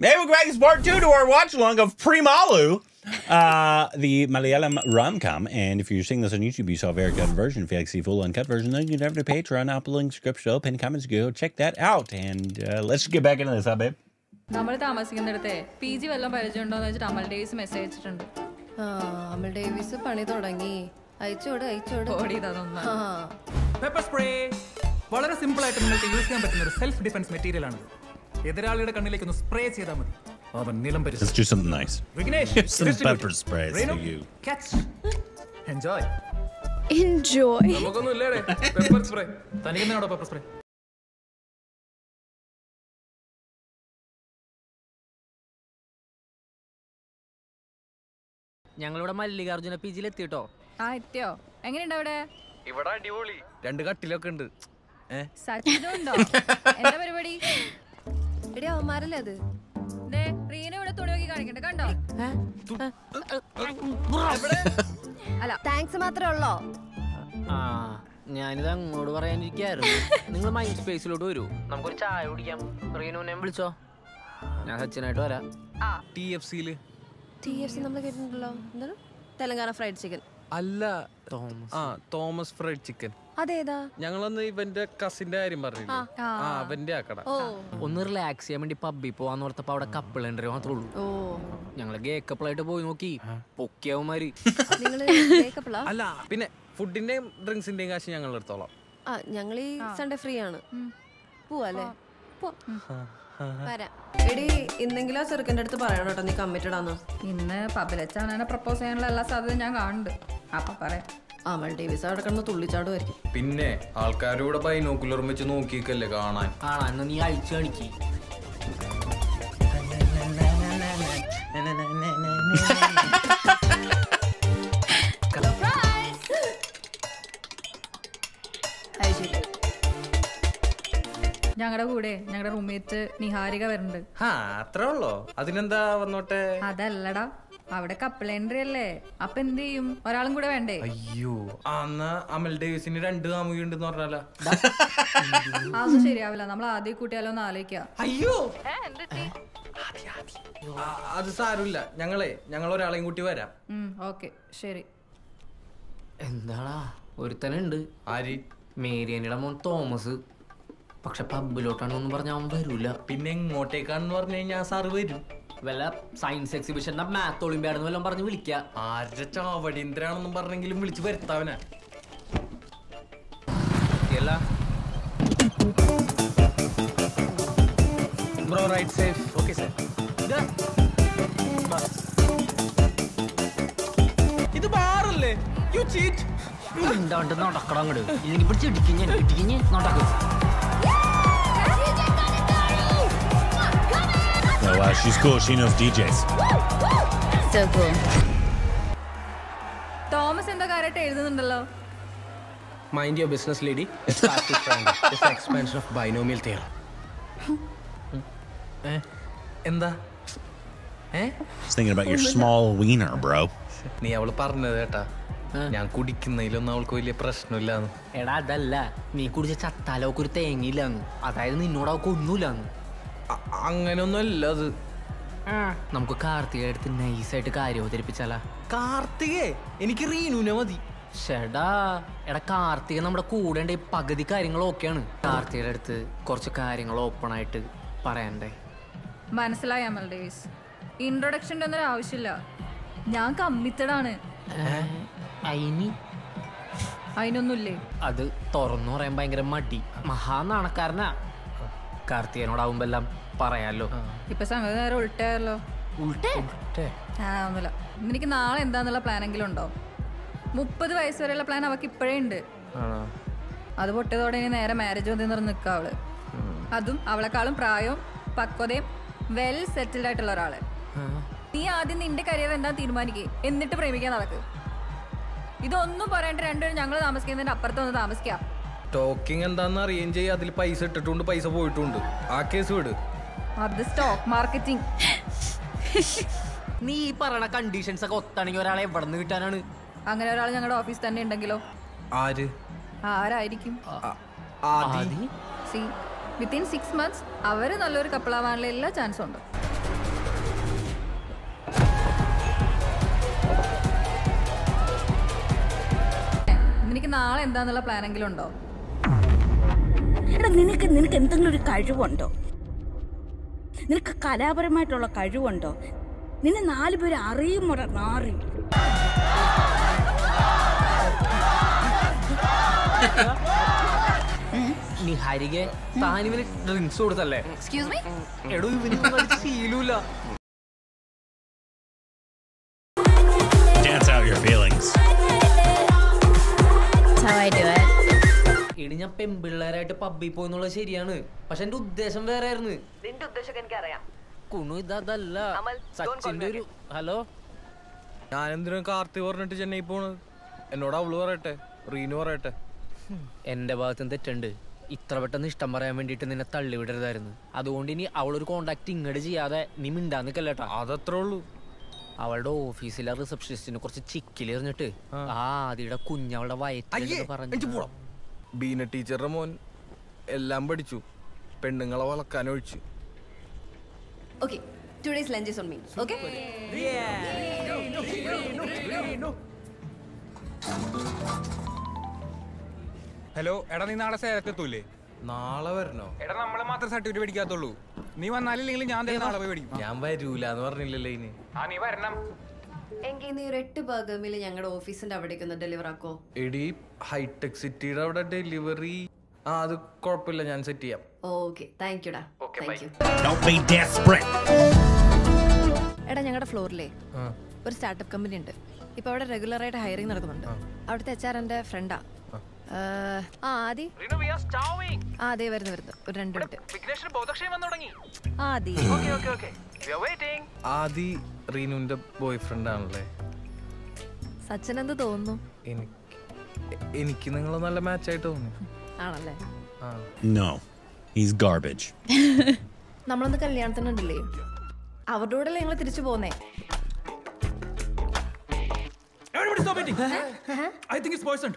Maybe we can make this part two to our watch along of Primalu, uh, the Malayalam rom com. And if you're seeing this on YouTube, you saw a very good version. If you like to see full uncut version, then you can have to Patreon, uploading scripts, show, pin comments, go check that out. And uh, let's get back into this, huh, babe? നമ്മൾ താമസിക്കുന്നിടത്തെ P G വല്ലതും പരിചയമുണ്ടോന്ന് വെച്ചിട്ട് അമൽ days message അയച്ചിട്ടുണ്ട് ആ അമൽ Davis പണി തുടങ്ങി അയച്ചോട് അയച്ചോട് ഓടി തന്നൊന്ന് ആ pepper spray വളരെ സിമ്പിൾ ആയിട്ട് നിങ്ങൾക്ക് യൂസ് ചെയ്യാൻ പറ്റുന്ന ഒരു സെൽഫ് ഡിഫൻസ് മെറ്റീരിയൽ ആണ് എതിരാളിയുടെ കണ്ണിലേക്ക് ഒന്ന് സ്പ്രേ ചെയ്താൽ മതി അവൻ നിലം പരിശോധിച്ചു Let's do something nice. Vignesh Some pepper sprays for you. Enjoy Enjoy. നമുക്കൊന്നും ഇല്ലേടെ പെപ്പർ സ്പ്രേ തനിക്കെന്നാണോ പെപ്പർ സ്പ്രേ ഞങ്ങളിവിടെ മല്ലികാർജുന പി ജിയിൽ എത്തിട്ടോ ആ എത്തിയോ എങ്ങനെയുണ്ട് അവിടെ ഇവിടെ അടിപൊളി രണ്ട് കട്ടിലൊക്കെ ഉണ്ട് സച്ചിനും ഉണ്ടോ എന്താ പരിപാടി എടി അവന്മാരല്ലേ അത് ദേ, റീന ഇവിടെ തുണി നോക്കി കാണിക്കണ്ട കണ്ടോ അല്ല താങ്ക്സ് മാത്രമേ ഉള്ളോ ആ ഞാനിത് അങ്ങോട്ട് പറയാനിരിക്കായിരുന്നു നിങ്ങൾ മൈൻഡ് സ്പേസിലോട്ട് വരൂ നമുക്കൊരു ചായ കുടിക്കാം റീനുവിനെ വിളിച്ചോ ഞാൻ സച്ചിനായിട്ട് വരാം ടി എഫ് സിയില് ടി എഫ് സി നമ്മൾ കേട്ടിട്ടുണ്ടല്ലോ എന്താണ് തെലങ്കാന ഫ്രൈഡ് ചിക്കൻ അല്ല തോമസ് ആ തോമസ് ഫ്രൈഡ് ചിക്കൻ അതേതാ ഞങ്ങളന്ന് ഇവന്റെ കസിന്റെ കാര്യം പറഞ്ഞില്ലേ ആ അവന്റെ ആ കട ഓ ഒന്ന് റിലാക്സ് ചെയ്യാൻ വേണ്ടി പബ്ബിൽ പോവാന്ന് ഓർത്തപ്പോ അവിടെ കപ്പിൾ എൻട്രി മാത്രമേ ഉള്ളൂ ഓ ഞങ്ങള് ഗേ കപ്പിളായിട്ട് പോയി നോക്കി പൊക്കിയവന്മാര് നിങ്ങള് കേക്കപ്പിളാ അല്ല പിന്നെ ഫുഡിന്റെയും ഡ്രിങ്ക്സിന്റെയും കാശ് ഞങ്ങൾ എടുത്തോളാം ആ ഞങ്ങൾ ഈ സൺഡേ ഫ്രീ ആണ് പോവല്ലേ പോ വരാം എടി ഇന്നെങ്കിലും ആ ചെറുക്കൻ്റെ അടുത്ത് പറയണം കേട്ടോ നീ കമ്മിറ്റഡ് ആന്ന് ഇന്ന് പബ്ബിൽ വെച്ചാണ് എന്നെ പ്രപ്പോസ് ചെയ്യാനുള്ള എല്ലാ സാധ്യതയും ഞാൻ കാണുന്നുണ്ട് അപ്പൊ പറയാം അമൽ ഡേവിസ് അവിടെ കിടന്ന് തുള്ളിച്ചാടുമായിരിക്കും പിന്നെ ആൾക്കാരുടെ ബൈനോക്കുലറും വെച്ച് നോക്കിക്കല്ലേ കാണാൻ ആ എന്നാ നീ അഴിച്ചു കാണിക്ക് അത് ശരി ഞങ്ങളുടെ കൂടെ ഞങ്ങളുടെ റൂംമേറ്റ് നിഹാരിക വരുന്നുണ്ട് ഹാ അത്രേ ഉള്ളോ അതിനെന്താ വന്നോട്ടെ അതല്ലടാ അവിടെ കപ്പിൾ എൻട്രി അല്ലേ അപ്പൊ എന്ത് ചെയ്യും ഒരാളും കൂടെ വേണ്ടേ അയ്യോ ആ, എന്നാ അമൽ ഡേവിസിന് രണ്ട് കാമുകി ഉണ്ടെന്ന് പറഞ്ഞാല അതൊന്നും ശരിയാവില്ല നമ്മൾ ആദ്യം കൂട്ടിയാലോ എന്ന് ആലോചിക്കാം അയ്യോ ആ, അത് സാരമില്ല ഞങ്ങളെ ഞങ്ങൾ ഒരാളെയും കൂട്ടി വരാം ഓക്കെ ശരി എന്താടാ ഒരുത്തനുണ്ട് ആര് മേരിയനിയുടെ മോൻ തോമസ് പക്ഷെ പബ്ബിലോട്ടാണെന്ന് പറഞ്ഞ അവൻ വരൂല പിന്നെ എങ്ങോട്ടേക്കാണെന്ന് പറഞ്ഞു കഴിഞ്ഞാൽ സാറ് വരും വല്ല സയൻസ് എക്സിബിഷന്റെ മാത്ത് ഒളിമ്പ്യാഡെന്ന് വല്ലതും പറഞ്ഞ് വിളിക്കുക ആരുടെ ചാവടീന്ദ്രാണെന്നും പറഞ്ഞെങ്കിലും വിളിച്ച് വരുത്താവനാ bro right safe okay sir ഇത് ബാറല്ലേ യു ചീറ്റ് എന്താണ്ട് നടക്കണം അങ്ങോട്ട് ഇല്ലെങ്കിൽ പിടിച്ച് ഇടിക്കിഞ്ഞ് ഇടിക്കിഞ്ഞ് നടക്കും Oh, wow, she's cool. She knows DJs. So cool. Thomas എന്താ കാര്യമായിട്ട് എഴുതുന്നുണ്ടല്ലോ Mind your business, lady. It's fast to triangle. It's the expansion of binomial theorem. എന്താ ഏ Just thinking about your small wiener, bro. നീ അവള് പറഞ്ഞത് കേട്ടാ ഞാൻ കുടിക്കുന്നതിലൊന്നും അവൾക്ക് വലിയ പ്രശ്നമില്ലാന്ന് എടാ അതല്ല നീ കുടിച്ച ചത്താലോക്ക് ഒരു തേങ്ങയില്ലാന്ന് അതായത് നിന്നോട് അവൾക്ക് ഒന്നുമില്ലാന്ന് അ- അങ്ങനെയൊന്നും അല്ല അത് നമുക്ക് കാർത്തിക അടുത്ത് നൈസായിട്ട് കാര്യം അവതരിപ്പിച്ചാലാ കാർത്തികേ എനിക്ക് റീനുവിനെ മതി ഷെടാ എടാ കാർത്തിക നമ്മുടെ കൂടെ ഉണ്ട് ഈ പകുതി കാര്യങ്ങൾ ഓക്കെയാണ് കാർത്തികയുടെ അടുത്ത് കുറച്ച് കാര്യങ്ങൾ ഓപ്പൺ ആയിട്ട് പറയണ്ടേ മനസ്സിലായി അമൽ ഡേയ്സ് ഇൻട്രൊഡക്ഷൻ്റെ ഒന്നും ആവശ്യമില്ല ഞാൻ കമ്മിറ്റഡാണ് അയിനി അതിനൊന്നുമില്ലേ അത് തുറന്നു പറയാൻ ഭയങ്കര മടി മഹാ നാണക്കാരനാ കാർത്തികനോടാവുമ്പോ എല്ലാം പറയാലോ ഇപ്പൊ സംഗതി നേരെ ഉൾട്ടയല്ലോ ആ ഒന്നുമില്ല എനിക്ക് നാളെ എന്താന്നുള്ള പ്ലാനെങ്കിലും ഉണ്ടോ മുപ്പത് വയസ്സ് വരെയുള്ള പ്ലാൻ അവൾക്ക് ഇപ്പോഴേ ഉണ്ട് അത് പൊട്ടിയതോടെ ഇനി നേരെ മാരേജ് വന്നു പറഞ്ഞ് നിൽക്കുക അവള് അതും അവളെക്കാളും പ്രായവും പക്വതയും വെൽ സെറ്റിൽഡ് ആയിട്ടുള്ള ഒരാള് നീ ആദ്യം നിന്റെ കരിയർ എന്താ തീരുമാനിക്കേ എന്നിട്ട് പ്രേമിക്കാൻ നടക്ക് ഇതൊന്നും പറയണ്ട രണ്ടുപേരും ഞങ്ങൾ താമസിക്കുന്നതിന്റെ അപ്പുറത്ത് വന്ന് താമസിക്കാം ടോക്കിംഗ് എന്താന്ന് അറിയുകയും ചെയ്യും അതിൽ പൈസ ഇട്ടിട്ടുണ്ട് പൈസ പോയിട്ടുണ്ട് ആ കേസ് വിട് അത് സ്റ്റോക്ക് മാർക്കറ്റിംഗ് നീ ഈ പറയണ കണ്ടീഷൻസ് ഒക്കെ ഒത്താണെങ്കിൽ ഒരാളെ എവിടെ നിന്ന് കിട്ടാനാണ് അങ്ങനെ ഒരാൾ ഞങ്ങളുടെ ഓഫീസ് തന്നെ ഉണ്ടെങ്കിലോ ആര് ആരായിരിക്കും ആ- Aadi see within six months അവർ നല്ലൊരു കപ്പിളാവാനുള്ള എല്ലാ ചാൻസും ഉണ്ട് നിനക്ക് നാളെ എന്താന്നുള്ള പ്ലാനെങ്കിലും ഉണ്ടോ എടാ നിനക്ക് നിനക്ക് എന്തെങ്കിലും ഒരു കഴിവുണ്ടോ നിനക്ക് കലാപരമായിട്ടുള്ള കഴിവുണ്ടോ നിന്നെ നാല് പേര് അറിയുമോടാ നാറി നിഹാരികെ താനിവന് ഡ്രിങ്ക്സ് കൊടുത്തല്ലേ എക്സ്ക്യൂസ് മീ എടോ ഇവന് ശീലൂല Dance out your feelings. That's how I do it. എടി ഞാൻ പെമ്പിള്ളേരായിട്ട് പബ്ബിൽ പോയെന്നുള്ളത് ശരിയാണ് പക്ഷെ എന്റെ ഉദ്ദേശം വേറെ ആയിരുന്നു നിന്റെ ഉദ്ദേശം എനിക്കറിയാം കുണു ഇതല്ല അമൽ, don't call സച്ചിന്റെ me ഒരു ഹലോ ഞാൻ എന്തിനാ കാർത്തി പറഞ്ഞിട്ട് ചെന്നൈ പോണത് എന്നോട് അവള് പറയട്ടെ റീനു പറയട്ടെ എന്റെ ഭാഗത്തും തെറ്റുണ്ട് ഇത്ര പെട്ടെന്ന് ഇഷ്ടം പറയാൻ വേണ്ടിയിട്ട് നിന്നെ തള്ളിവിടരുതായിരുന്നു അതുകൊണ്ട് ഇനി അവളൊരു കോണ്ടാക്ട് ഇങ്ങോട്ട് ചെയ്യാതെ നീ മിണ്ടാൻ നിക്കല്ലേട്ടാ അതത്രേ ഉള്ളൂ അവളുടെ ഓഫീസിലെ റിസപ്ഷനിസ്റ്റിനെ കുറച്ച് ചിക്കിൽ എറിഞ്ഞിട്ട് ആ ആദിയുടെ കുഞ്ഞവളുടെ വയറ്റിൽ പറഞ്ഞു ബീന ടീച്ചറുടെ മോൻ എല്ലാം പഠിച്ചു പെണ്ണുങ്ങളെ വളക്കാൻ ഒഴിച്ചു okay today's lunch on me okay hello എടാ നീ നാളെ സേലത്തെത്തൂലേ നാളെ വരണോ എടാ നമ്മളെ മാത്രം സർട്ടിഫിക്കറ്റ് മേടിക്കാത്തുള്ളൂ നീ വന്നാലില്ലെങ്കിൽ ഞാൻ തന്നെ നാളെ പോയി മേടിക്കും ഞാൻ വരൂല എന്ന് പറഞ്ഞില്ലല്ലോ ഇനി ആ നീ വരണം എങ്കിൽ നീ ഒരു എട്ട് ബർഗർ മിൽ ഞങ്ങളുടെ ഓഫീസിന്റെ അവിടേക്ക് ഒന്ന് ഡെലിവർ ആക്കോ എടി ഹൈടെക് സിറ്റിയുടെ അവിടെ ഡെലിവറി ആ അത് കുഴപ്പമില്ല ഞാൻ സെറ്റ് ചെയ്യാം ഓക്കെ താങ്ക് യുടാ thank you Don't be desperate. എടാ ഞങ്ങളുടെ ഫ്ലോറിലെ ഒരു സ്റ്റാർട്ടപ്പ് കമ്പനി ഉണ്ട് ഇപ്പൊ അവിടെ റെഗുലർ ആയിട്ട് ഹയറിംഗ് നടക്കുന്നുണ്ട് അവിടുത്തെ എച്ച് ആർ എന്റെ ഫ്രണ്ടാ ആ ആദി ആ അതെ വരുന്നു വരുന്നു ഒരു രണ്ട് മിനിറ്റ് ആദി ആദി റീനുവിന്റെ ബോയ് ഫ്രണ്ട് ആണല്ലേ സച്ചിൻ എന്ത് തോന്നുന്നു എനിക്ക് എനിക്ക് നിങ്ങൾ നല്ല മാച്ച് ആയിട്ട് തോന്നി ആണല്ലേ ആ No, he's garbage. നമ്മളൊന്ന് കല്യാണത്തിനുണ്ടല്ലേ അവരുടെ കൂടെ ഞങ്ങൾ തിരിച്ചു പോന്നേ Everybody stop eating. I think it's poisoned.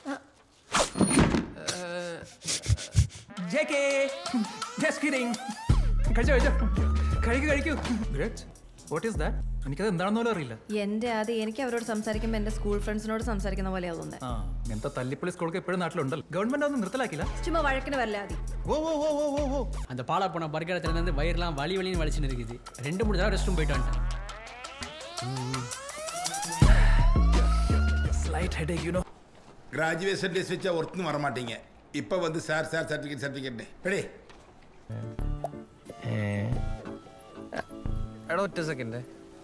JK. Just kidding. കഴിച്ചോ കഴിച്ചോ കഴിക്കൂ കഴിക്കൂ ഗ്രേറ്റ് വാട്ട് ഈസ് ദാറ്റ് എനിക്കത് എന്താണെന്ന് പോലും അറിയില്ല എന്റെ ആദ്യം എനിക്ക് അവരോട് സംസാരിക്കുമ്പോൾ എന്റെ സ്കൂൾ ഫ്രണ്ട്സിനോട് സംസാരിക്കുന്ന പോലെയാ തോന്നുന്നത് ആ ഇങ്ങനത്തെ തല്ലിപ്പള്ളി സ്കൂളൊക്കെ എപ്പോഴും നാട്ടിലുണ്ടല്ലോ ഗവൺമെന്റ് ഒന്നും നിർത്തലാക്കില്ല ചുമ്മാ വഴക്കിന് വല്ല ആദി அந்த பாலா போன பர்கர் இடத்துல இருந்து வயிறுலாம் வலி வலின்னு வலிச்சுன்னு இருக்குது ரெண்டு மூணு தடவை ரெஸ்ட் ரூம் போயிட்டு வந்துட்டேன் slight headache you know graduation days வச்சா ஒருத்தனும் வரமாட்டீங்க இப்போ வந்து சார் சார் சர்டிஃபிகேட் சர்டிஃபிகேட் எடே എടാ ഒറ്റ സെക്കൻഡ്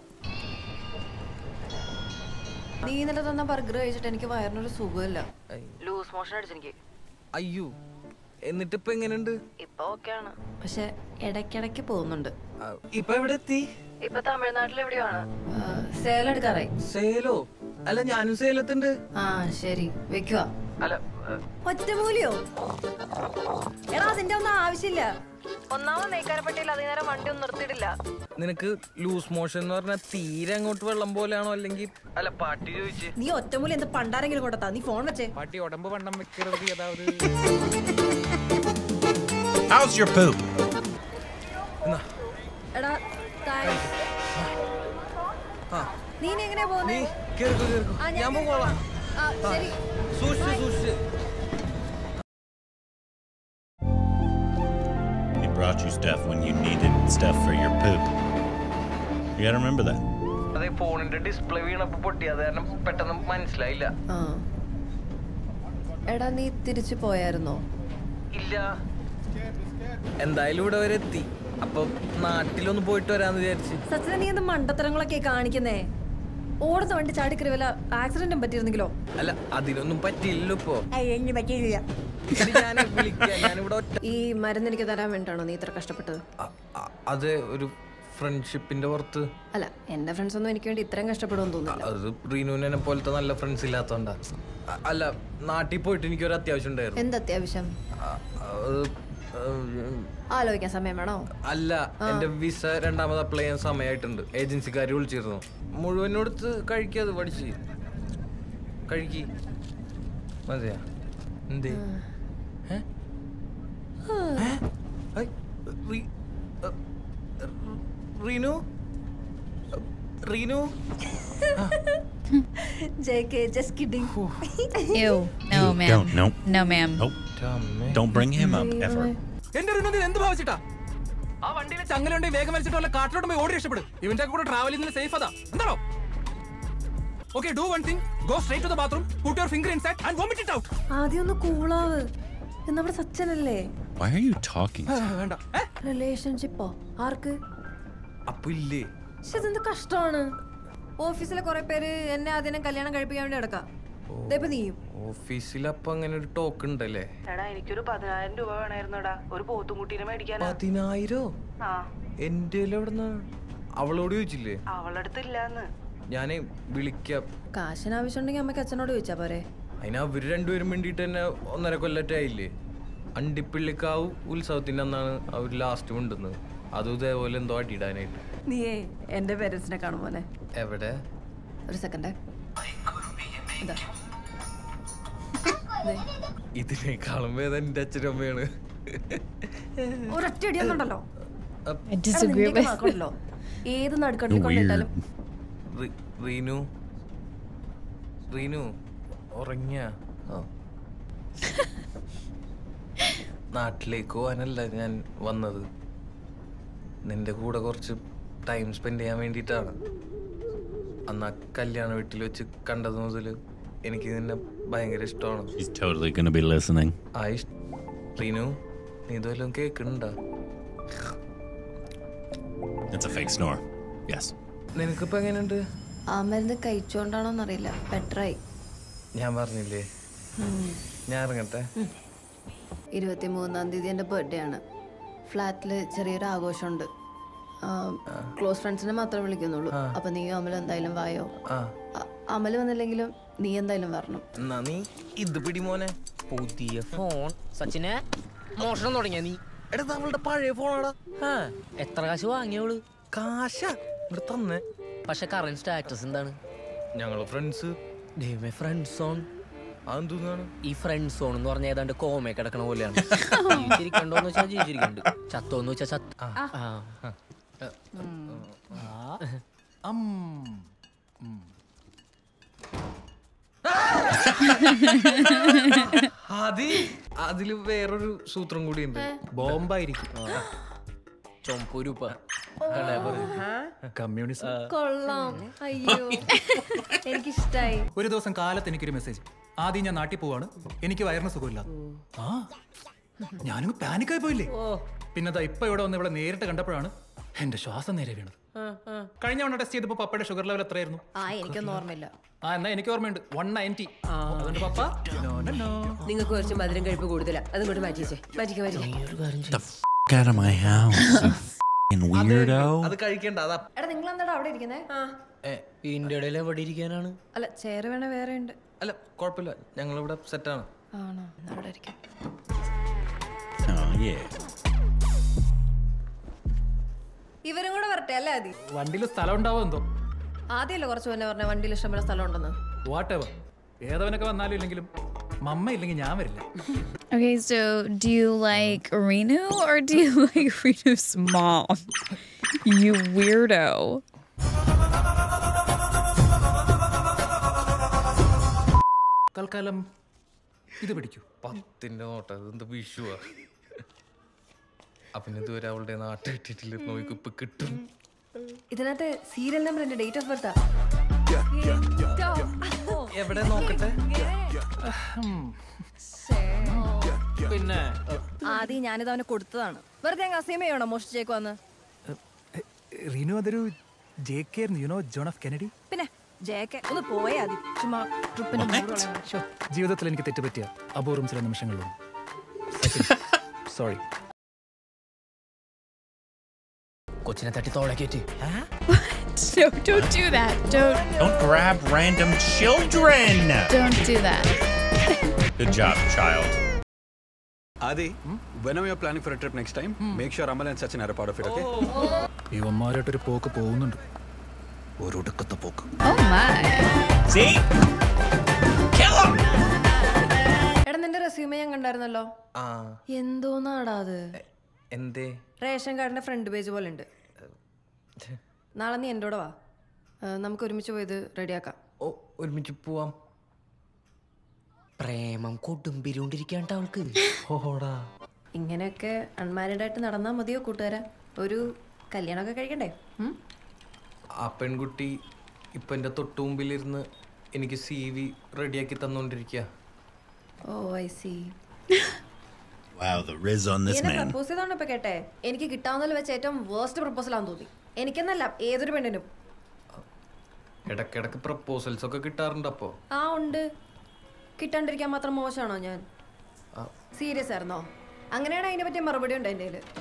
നീ ഇന്നലെ തന്ന ബർഗർ കഴിച്ചിട്ട് എനിക്ക് വയറിനൊരു സുഖമില്ല ലൂസ് മോഷൻ അടിച്ചെനിക്ക് അയ്യോ എന്നിട്ട് ഇപ്പൊ എങ്ങനെയുണ്ട് ഇപ്പൊ ഓക്കെയാണ് പക്ഷെ ഇടയ്ക്കിടയ്ക്ക് പോകുന്നുണ്ട് ആ, ഇപ്പൊ എവിടെ എത്തി ഇപ്പൊ തമിഴ്നാട്ടിൽ എവിടെയാണ് സേലം എടുക്കാറായി സേലോ അല്ല ഞാനും സേലത്തുണ്ട് ആ ശരി വെക്കുക അല്ല ഒറ്റമൂലിയോ എടാ അതിന്റെ ഒന്നും ആവശ്യമില്ല ഒന്നാമത് നെയ്ക്കാരപ്പെട്ടില്ല അതേ നേരം വണ്ടി ഒന്നും നിർത്തിയിട്ടില്ല നിനക്ക് ലൂസ് മോഷൻ എന്ന് പറഞ്ഞാൽ തീരെ അങ്ങോട്ട് വെള്ളം പോലെയാണോ അല്ലെങ്കിൽ അല്ല പാട്ടി ചോദിച്ച് നീ ഒറ്റമൂലി എന്ത് പണ്ടാരെങ്കിലും കൊണ്ടത്താ നീ ഫോൺ വെച്ചേ പാട്ടി ഉടമ്പ് വണ്ണം വെക്കരുത് അതായത് How's your poop? എടാ thanks. നീ ഇനി എങ്ങനെയാ നീ പോകുന്നേ കേറിക്കോ കേറിക്കോ ആ, ഞാൻ ഞാൻ പോകോളാം ആ ശരി സൂക്ഷിച്ച് സൂക്ഷിച്ച് He brought you stuff when you needed stuff for your poop. You gotta remember that. അതെ ഫോണിന്റെ ഡിസ്പ്ലേ വീണപ്പോ പൊട്ടി അത് കാരണം പെട്ടെന്ന് മനസ്സിലായില്ല ആ എടാ നീ തിരിച്ചു പോയായിരുന്നോ ഇല്ല എന്തായാലും ഇവിടെ വരെ എത്തി അപ്പൊ നാട്ടിലൊന്ന് പോയിട്ട് വരാന്ന് വിചാരിച്ച് സത്യം നീ എന്ത് മണ്ടത്തരങ്ങളൊക്കെ കാണിക്കുന്നേ ഓടുന്ന വണ്ടി ചാടിക്കറി വല്ല ആക്സിഡന്റും പറ്റിയിരുന്നെങ്കിലോ അല്ല അതിനൊന്നും പറ്റില്ലല്ലോ ഇപ്പൊ പറ്റിയില്ല ഇത് ഞാൻ വിളിക്കാം ഞാനിവിടെ ഒറ്റ ഈ മരുന്ന് എനിക്ക് തരാൻ വേണ്ടിയാണോ നീ ഇത്ര കഷ്ടപ്പെട്ടത് അ- അ- അത് ഒരു ഫ്രണ്ട്ഷിപ്പിന്റെ പുറത്ത് അല്ല എന്റെ ഫ്രണ്ട്സ് ഒന്നും എനിക്ക് വേണ്ടി ഇത്രയും കഷ്ടപ്പെടുമെന്ന് തോന്നുന്നില്ല അത് റീനുവിനെ പോലത്തെ നല്ല ഫ്രണ്ട്സ് ഇല്ലാത്തോണ്ടാ അ- അല്ല നാട്ടിൽ പോയിട്ട് എനിക്കൊരു അത്യാവശ്യം ഉണ്ടായിരുന്നു എന്ത് അത്യാവശ്യം അ- അത് ഉം, ആലോചിക്കാൻ സമയം വേണോ അല്ല എന്റെ വിസ രണ്ടാമത് അപ്ലൈ ചെയ്യാൻ സമയമായിട്ടുണ്ട് ഏജൻസിക്കാർ വിളിച്ചിരുന്നു മുഴുവനോടുത്ത് കഴിക്കാത് പഠിച്ച് കഴിക്കി മതിയാ എന്തേ ഏ? ഏ? ഐ, റീ- അ, Reenu Reenu JK, just kidding. Ew. No, ma'am. Don't, no. No, ma'am. Nope. Don't bring him up ever. എന്റെ റിനു എന്ത് ഭാവിച്ചിട്ടാ ആ വണ്ടിയിലെ ചങ്ങലുണ്ട് വേഗം വലിച്ചിട്ട് വല്ല കാട്ടിലോട്ട് പോയി ഓടി രക്ഷപ്പെടും ഇവന്റെ കൂടെ ട്രാവൽ ചെയ്യുന്നത് സേഫ് അതാ എന്താണോ okay do one thing go straight to the bathroom put your finger inside and vomit it out ആദ്യം ഒന്ന് കൂളാവ് എന്നവിടെ സച്ചനല്ലേ Why are you talking? വേണ്ട റിലേഷൻഷിപ്പോ ആർക്ക് അപ്പൊ ഇല്ലേ പക്ഷെ ഇതെന്ത് കഷ്ടമാണ് ഓഫീസിലെ കുറെ പേര് എന്നെ ആദ്യം കല്യാണം കഴിപ്പിക്കാൻ വേണ്ടി നടക്കാം ഇതേപ്പോ നീയും ഓഫീസിൽ അപ്പൊ അങ്ങനെ ഒരു ടോക്ക് ഉണ്ടല്ലേ എടാ എനിക്കൊരു പതിനായിരം രൂപ വേണമായിരുന്നുടാ ഒരു പോത്തും കുട്ടീനെ മേടിക്കാനാ പതിനായിരോ ആ എന്റെ എവിടുന്ന അവളോട് ചോദിച്ചില്ലേ അവളടുത്തില്ലാന്ന് ഞാനേ വിളിക്കാം കാശിന് ആവശ്യമുണ്ടെങ്കിൽ അമ്മയ്ക്ക് അച്ഛനോട് ചോദിച്ചാ പോരെ അതിന് അവര് രണ്ടുപേരും വേണ്ടിയിട്ട് തന്നെ ഒന്നര കൊല്ലറ്റായില്ലേ അണ്ടിപ്പിള്ളിക്കാവ് ഉത്സവത്തിന്റെ അന്നാണ് അവർ ലാസ്റ്റ് കൊണ്ടുവന്നത് അതും ഇതേപോലെ എന്തോ അടിയിടാനായിട്ട് നീയേ എന്റെ പേരൻസിനെ കാണുമോനെ എവിടെ ഒരു സെക്കൻഡേ ഇതാ ഇതിനേക്കാളും വേദന എന്റെ അച്ഛനും അമ്മയാണ് ഒരൊറ്റ അടിയൊന്നുണ്ടല്ലോ I disagree with. മക്കളല്ലോ ഏത് നടുക്കണ്ടി കൊണ്ടിട്ടാലും റി- റീനു റീനു ഉറങ്ങിയ നാട്ടിലേക്ക് പോകാനല്ല ഞാൻ വന്നത് നിന്റെ കൂടെ കുറച്ച് ടൈം സ്പെൻഡ് ചെയ്യാൻ വേണ്ടിയിട്ടാണ് അന്ന് ആ കല്യാണ വീട്ടിൽ വെച്ച് കണ്ടത് മുതൽ എനിക്ക് നിന്നെ ഭയങ്കര ഇഷ്ടമാണ് He's totally gonna be listening. ആ ഇഷ് റീനു നീ ഇതുവല്ലതും കേൾക്കുന്നുണ്ടോ It's a fake snore. Yes. നിനക്കിപ്പോ എങ്ങനെയുണ്ട് ആ മരുന്ന് കഴിച്ചോണ്ടാണോന്നറിയില്ല ബെറ്ററായി ഞാൻ പറഞ്ഞില്ലേ ഞാൻ ഇറങ്ങട്ടെ ഇരുപത്തി മൂന്നാം തീയതി എൻ്റെ ബർത്ത്ഡേ ആണ് ഫ്ലാറ്റിൽ ചെറിയൊരു ആഘോഷമുണ്ട് ക്ലോസ് ഫ്രണ്ട്സിനെ മാത്രമേ വിളിക്കുന്നുള്ളൂ അപ്പൊ നീ അമൽ എന്തായാലും വായോ ആ അ- അമൽ വന്നില്ലെങ്കിലും നീ എന്തായാലും വരണം എന്നാ നീ ഇത് പിടി മോനെ പുതിയ ഫോൺ സച്ചിനെ മോഷണം തുടങ്ങിയ നീ എടാ ഇത് അവളുടെ പഴയ ഫോണാടാ ആ, എത്ര കാശ് വാങ്ങിയോള് കാശ ഇവിടെ തന്നെ പക്ഷെ കറന്റ് സ്റ്റാറ്റസ് എന്താണ് ഞങ്ങള് ഫ്രണ്ട്സ് ദൈവമേ ഫ്രണ്ട് സോൺ അതെന്താണ് ഈ ഫ്രണ്ട് സോൺ എന്ന് പറഞ്ഞ ഏതാണ്ട് കോമേ കിടക്കണ പോലെയാണ് ജീവിച്ചിരിക്കണ്ടോന്ന് വെച്ചാൽ ജീവിച്ചിരിക്കുന്നുണ്ട് ചത്തോന്ന് വെച്ചാൽ ചത്ത് ആ. അതി അതില് വേറൊരു സൂത്രം കൂടി ഉണ്ട് ബോംബായിരിക്കും ചൊമ്പുരുപ്പ കമ്മ്യൂണിസ്റ്റ് കൊള്ളാം അയ്യോ എനിക്കിഷ്ടായി ഒരു ദിവസം കാലത്ത് എനിക്കൊരു മെസ്സേജ് ആദ്യം ഞാൻ നാട്ടിൽ പോവാണ് എനിക്ക് വയറിന് സുഖമില്ല ആ ഞാനങ്ങ് പാനിക്കായി പോയില്ലേ പിന്നെ ദാ ഇപ്പൊ ഇവിടെ വന്ന് ഇവിടെ നേരിട്ട് കണ്ടപ്പോഴാണ് എന്റെ ശ്വാസം നേരെ വീണത് കഴിഞ്ഞ തവണ ടെസ്റ്റ് ചെയ്തപ്പോ പപ്പയുടെ ഷുഗർ ലെവൽ എത്രയായിരുന്നു ആ എനിക്കൊന്നും ഓർമ്മയില്ല ആ എന്നാ എനിക്ക് ഓർമ്മയുണ്ട് വൺ നയൻറ്റി അതുകൊണ്ട് പപ്പ no, no, no. നിങ്ങൾക്ക് കുറച്ച് മധുരം കഴിപ്പ് കൂടുതലാ അതും കൊണ്ട് മാറ്റിച്ചേ മാറ്റിക്കേ മാറ്റിക്കേ Get out of my house, you f***ing weirdo. അത് കഴിക്കണ്ട അതാ എടാ നിങ്ങൾ എന്താടാ അവിടെ ഇരിക്കുന്നേ ഇതിന്റെ ഇടയിൽ എവിടെ ഇരിക്കാനാണ് അല്ല ചേറ് വേണേ വേറെ ഉണ്ട് അല്ല കുഴപ്പമില്ല ഞങ്ങളിവിടെ സെറ്റാണ് ആണോ എന്നാ അവിടെ ഇരിക്കാം Oh, yeah. ഇവരും കൂടെ വരട്ടെ അല്ലേ ആദി വണ്ടിയിൽ സ്ഥലം ഉണ്ടാവോ എന്തോ ആദ്യമല്ലേ കുറച്ച് മുന്നേ പറഞ്ഞ വണ്ടിയിൽ ഇഷ്ടംപോലെ സ്ഥലം ഉണ്ടെന്ന് വാട്ട് എവർ ഏതവനൊക്കെ വന്നാലും ഇല്ലെങ്കിലും മമ്മ ഇല്ലെങ്കിൽ ഞാൻ വരില്ല Okay, so do you like Renu or do you like Renu's mom? You weirdo. തൽക്കാലം ഇത് പിടിക്കൂ പത്തിന്റെ നോട്ട ഇതെന്ത് വിഷുവാ അപ്പം ഇതുവരെ അവളുടെ നാട്ടിൽ ഇട്ടിട്ടില്ല നോക്കി ഇപ്പൊ കിട്ടും ഇതിനകത്ത് സീരിയൽ നമ്പർ എന്റെ ഡേറ്റ് ഓഫ് ബർത്താ എവിടെ നോക്കട്ടെ പിന്നെ ആദ്യം ഞാനിത് അവന് കൊടുത്തതാണ് വെറുതെ അങ്ങ് അസീമ ചെയ്യണോ മോഷിച്ചേക്കുവന്ന് റിനു അതൊരു J K you know John of Kennedy പിന്നെ ജയക്കെ ഒന്ന് പോയാ മതി ചുമ്മാ ട്രിപ്പിന് ശ്ശോ, ജീവിതത്തിൽ എനിക്ക് തെറ്റുപറ്റിയ അപൂർവം ചില നിമിഷങ്ങളിലും സോറി കൊച്ചിനെ തട്ടി തോളക്കേറ്റ് No, don't do that. Don't Don't grab random children. don't do that. Good job, child. Adi, when are you planning for a trip next time? Make sure Amal and Sachin are a part of it, okay? ഇവന്മാരായിട്ടൊരു പോക്ക് പോകുന്നുണ്ട് ഒരു ഒടുക്കത്തെ പോക്ക് Oh my. See? Kill him! എടാ നിന്റെ resume ഞാൻ കണ്ടായിരുന്നല്ലോ ആ എന്തോന്നാടാ അത് എന്തേ റേഷൻ കാർഡിന്റെ ഫ്രണ്ട് പേജ് പോലെ ഉണ്ട് നാളെ നീ എൻ്റെ കൂടെ വാ ആ, നമുക്ക് ഒരുമിച്ച് പോയത് റെഡിയാക്കാം ഓ ഒരുമിച്ച് പോവാം പ്രേമം കൊടുമ്പിരിക്കൊണ്ടിരിക്കാണ്ട് അവൾക്ക് ഓടാ ഇങ്ങനെയൊക്കെ അൺമാരീഡ് ആയിട്ട് നടന്നാൽ മതിയോ കൂട്ടുകാരാ ഒരു കല്യാണമൊക്കെ കഴിക്കണ്ടേ ഉം? ആ പെൺകുട്ടി ഇപ്പൊ എന്റെ തൊട്ടു മുമ്പിലിരുന്ന് എനിക്ക് സി വി റെഡിയാക്കി തന്നോണ്ടിരിക്കുക oh I see Wow, the riz on this എന്നെ man. പ്രപ്പോസ് ചെയ്തോണ്ട് ഇപ്പൊ കേട്ടെ എനിക്ക് കിട്ടാവുന്നതിൽ വെച്ച് ഏറ്റവും വേർസ്റ്റ് പ്രപ്പോസൽ ആണെന്ന് തോന്നി എനിക്കെന്നല്ല ഏതൊരു പെണ്ണിനും ഇടക്കിടക്ക് പ്രപ്പോസൽസ് ഒക്കെ കിട്ടാറുണ്ട് അപ്പോ ആ ഉണ്ട് കിട്ടാണ്ടിരിക്കാൻ മാത്രം മോശമാണോ ഞാൻ ആ. സീരിയസ് ആയിരുന്നോ അങ്ങനെയാണ് അതിനെ പറ്റിയ മറുപടി ഉണ്ട് എൻ്റെ കയ്യില്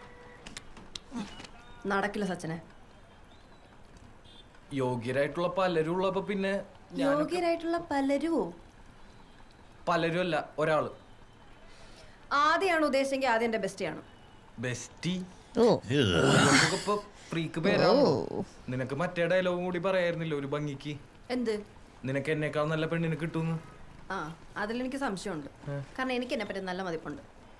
നടക്കില്ല സച്ചനെ യോഗ്യരായിട്ടുള്ള പലരും ഉള്ളപ്പോ പിന്നെ ഞാൻ യോഗ്യരായിട്ടുള്ള പലരുമോ പലരും അല്ല ഒരാള് ആദ്യമാണ് ഉദ്ദേശിച്ചെങ്കിൽ ആദ്യം എൻ്റെ ബെസ്റ്റിയാണ് ബെസ്റ്റി Oh. ഇപ്പൊ ഫ്രീക്ക് പേരാണോ നിനക്ക് മറ്റേ ഡയലോഗും കൂടി പറയായിരുന്നില്ല ഒരു ഭംഗിക്ക് എന്ത് നിനക്ക് എന്നെക്കാൾ നല്ല പെണ്ണിനെ കിട്ടുന്നു ആ അതിലെനിക്ക് സംശയമുണ്ട് കാരണം എനിക്ക് എന്നെ പറ്റി നല്ല മതിപ്പുണ്ട്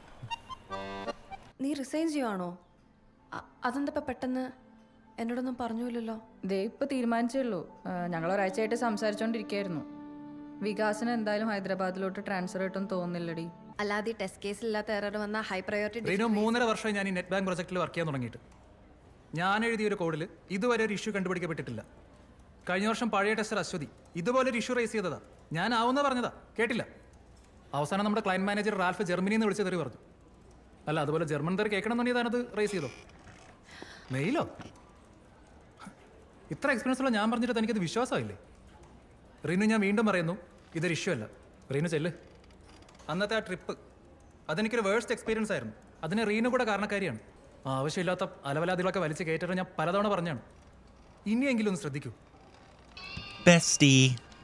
നീ റിസൈൻ ചെയ്യുവാണോ അ- അതെന്താ ഇപ്പൊ പെട്ടെന്ന് എന്നോടൊന്നും പറഞ്ഞില്ലല്ലോ ദേ ഇപ്പൊ തീരുമാനിച്ചേ ഉള്ളൂ ഞങ്ങൾ ഒരാഴ്ചയായിട്ട് സംസാരിച്ചോണ്ടിരിക്കായിരുന്നു വികാസിന് എന്തായാലും ഹൈദരാബാദിലോട്ട് ട്രാൻസ്ഫർ കിട്ടും തോന്നുന്നില്ലടി അല്ലാതെ ഈ ടെസ്റ്റ് കേസിലില്ലാത്ത എറർ വന്ന ഹൈ പ്രയോറിറ്റി റീനു മൂന്നര വർഷമായി ഞാൻ ഈ നെറ്റ് ബാങ്ക് പ്രൊജക്റ്റിൽ വർക്ക് ചെയ്യാൻ തുടങ്ങിയിട്ട് ഞാൻ എഴുതിയ ഒരു കോഡിൽ ഇതുവരെ ഒരു ഇഷ്യൂ കണ്ടുപിടിക്കപ്പെട്ടിട്ടില്ല കഴിഞ്ഞ വർഷം പഴയ ടെസ്റ്റർ അശ്വതി ഇതുപോലെ ഒരു ഇഷ്യൂ റേസ് ചെയ്തതാ ഞാൻ ആവുന്ന പറഞ്ഞതാ കേട്ടില്ല അവസാനം നമ്മുടെ ക്ലയന്റ് മാനേജർ റാൽഫ് ജർമ്മനിയിൽ നിന്ന് വിളിച്ച് തെറി പറഞ്ഞു അല്ല അതുപോലെ ജർമ്മൻ തെറി കേൾക്കണം എന്നുണ്ടെങ്കിൽ താനത് റേസ് ചെയ്തോ മെയിലോ ഇത്ര എക്സ്പീരിയൻസ് ഉള്ള ഞാൻ പറഞ്ഞിട്ട് തനിക്കത് വിശ്വാസമായില്ലേ റീനു ഞാൻ വീണ്ടും പറയുന്നു ഇതൊരു ഇഷ്യൂ അല്ല റീനു ചെല്ല് അന്നത്തെ ആ ട്രിപ്പ് അതെനിക്കൊരു വേഴ്സ്റ്റ് എക്സ്പീരിയൻസ് ആയിരുന്നു അതിന് റീനു കൂടെ കാരണക്കാരിയാണ് ആവശ്യമില്ലാത്ത അലവലാദികളൊക്കെ വലിച്ച് കയറ്റിട്ട് ഞാൻ പലതവണ പറഞ്ഞാണ് ഇനിയെങ്കിലും ഒന്ന് ശ്രദ്ധിക്കൂ Bestie.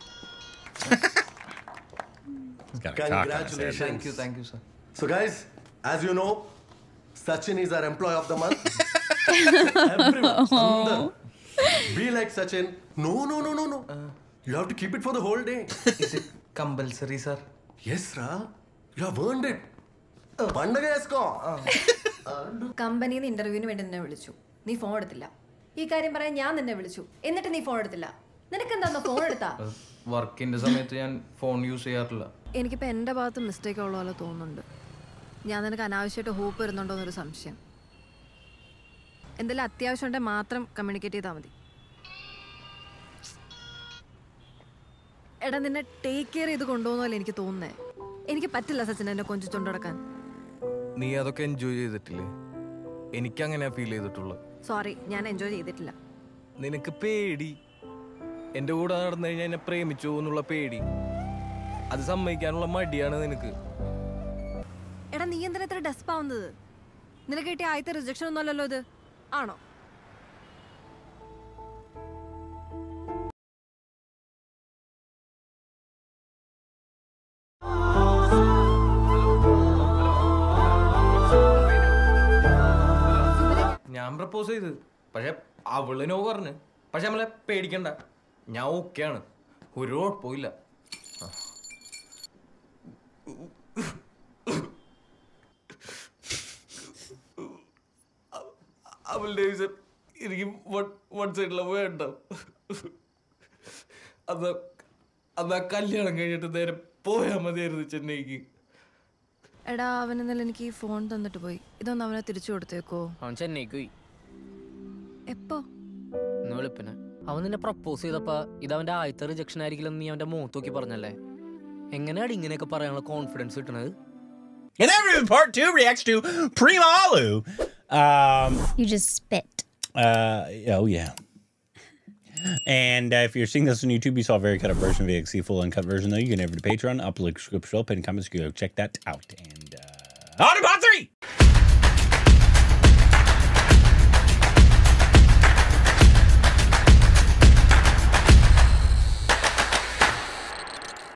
He's got a cock on his head. Thank you thank you sir So, guys, as you know, Sachin is our employee of the month. Everyone, Sundar, be like Sachin. No, no, no, no, no. you have to keep it for the whole day. is it compulsory, sir? Yes, Ra. You have earned it. പണ്ടക വേസ്കോ കമ്പനിയിൽ നിന്ന് ഇന്റർവ്യൂവിന് വേണ്ടി നിന്നെ വിളിച്ചു നീ phone എടുത്തില്ല ഈ കാര്യം പറയാൻ ഞാൻ നിന്നെ വിളിച്ചു എന്നിട്ട് നീ ഫോൺ എടുത്തില്ല നിനക്ക് എന്താ ഫോൺ എടുത്താ വർക്കിന്റെ സമയത്ത് ഞാൻ ഫോൺ യൂസ് ചെയ്യാറില്ല എനിക്കിപ്പോൾ എൻ്റെ ഭാഗത്ത് മിസ്റ്റേക്ക് ഉള്ള പോലെ തോന്നുന്നുണ്ട് ഞാൻ നിനക്ക് അനാവശ്യമായിട്ട് ഹോപ്പ് വരുന്നുണ്ടോ എന്നൊരു സംശയം എന്തെങ്കിലും അത്യാവശ്യം ഉണ്ടെങ്കിൽ മാത്രം കമ്മ്യൂണിക്കേറ്റ് ചെയ്താൽ മതി എടാ നിന്നെ ടേക്ക് കെയർ ചെയ്ത് കൊണ്ടുപോകുന്ന എനിക്ക് തോന്നുന്നേ എനിക്ക് പറ്റില്ല സച്ചിൻ എന്നെ കൊഞ്ചിച്ചോണ്ട് നടക്കാൻ നീ അതൊക്കെ എൻജോയ് ചെയ്തിട്ടില്ലേ എനിക്ക് അങ്ങനെയാ ഫീൽ ചെയ്തിട്ടുള്ളത് സോറി ഞാൻ എൻജോയ് ചെയ്തിട്ടില്ല നിനക്ക് പേടി എൻ്റെ കൂടെ നടന്നു കഴിഞ്ഞാൽ എന്നെ പ്രേമിച്ചു എന്നുള്ള പേടി അത് സമ്മതിക്കാനുള്ള മടിയാണ് നിനക്ക് എടാ നീ എന്തിനാ ഇത്ര ഡെസ്പ് ആവുന്നത് നിനക്ക് കിട്ടിയ ആദ്യത്തെ റിജക്ഷൻ ഒന്നുമല്ലല്ലോ ഇത് ആണോ ഞാൻ പ്രപ്പോസ് ചെയ്ത് പക്ഷെ അവള് നോ പറഞ്ഞു പക്ഷെ നമ്മളെ പേടിക്കണ്ട ഞാൻ ഓക്കെയാണ് ഒരു കുഴപ്പമില്ല അവളുടെ വിഷയം എനിക്ക് വൺ സൈഡിലെ വേണ്ട അന്ന് അന്ന് ആ കല്യാണം കഴിഞ്ഞിട്ട് നേരെ പോയാൽ മതിയായിരുന്നു ചെന്നൈക്ക് എടാ അവൻ ഇന്നലെ എനിക്ക് ഈ ഫോൺ തന്നിട്ട് പോയി ഇതൊന്ന് അവനെ തിരിച്ചു കൊടുത്തേക്കോ അവൻ ചെന്നൈക്ക് പോയി എപ്പോ ഇന്ന് വെളുപ്പിന് അവൻ നിന്നെ പ്രപ്പോസ് ചെയ്തപ്പോ ഇത് അവന്റെ ആദ്യത്തെ റിജക്ഷൻ ആയിരിക്കില്ലെന്ന് നീ അവന്റെ മുഖത്ത് നോക്കി പറഞ്ഞല്ലേ എങ്ങനെയാണ് ഇങ്ങനെയൊക്കെ പറയാനുള്ള കോൺഫിഡൻസ് കിട്ടണത് And everyone part two reacts to Prima Alu. Um, You just spit. uh, oh, yeah. And uh, if you're seeing this on YouTube, you saw a very cut up version of the XC full uncut version, though. You can head over to Patreon, upload subscription, pin comments, go check that out. And uh, on to part three!